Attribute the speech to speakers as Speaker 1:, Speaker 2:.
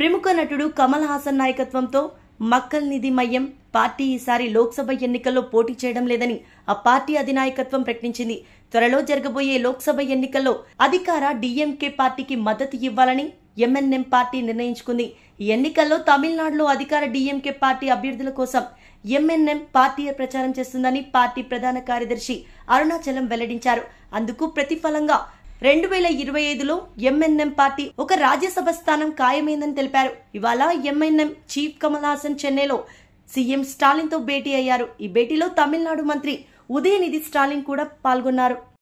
Speaker 1: ప్రముఖ నటుడు కమల్ హాసన్ నాయకత్వంతో మక్కల్ నిధి మయ్యం పార్టీ ఈసారి లోక్సభ ఎన్నికల్లో పోటీ చేయడం లేదని ఆ పార్టీ అధినాయకత్వం ప్రకటించింది త్వరలో జరగబోయే లోక్సభ ఎన్నికల్లో అధికార డిఎంకే పార్టీకి మద్దతు ఇవ్వాలని ఎంఎన్ఎం పార్టీ నిర్ణయించుకుంది ఈ ఎన్నికల్లో తమిళనాడులో అధికార డిఎంకే పార్టీ అభ్యర్థుల కోసం ఎంఎన్ఎం పార్టీ ప్రచారం చేస్తుందని పార్టీ ప్రధాన కార్యదర్శి అరుణాచలం వెల్లడించారు అందుకు ప్రతిఫలంగా రెండు వేల ఇరవై ఐదులో ఎంఎన్ఎం పార్టీ ఒక రాజ్యసభ స్థానం ఖాయమైందని తెలిపారు ఇవాళ ఎంఎన్ఎం చీఫ్ కమల్ హాసన్ చెన్నైలో సీఎం స్టాలిన్ తో భేటీ అయ్యారు ఈ భేటీలో తమిళనాడు మంత్రి ఉదయనిధి స్టాలిన్ కూడా పాల్గొన్నారు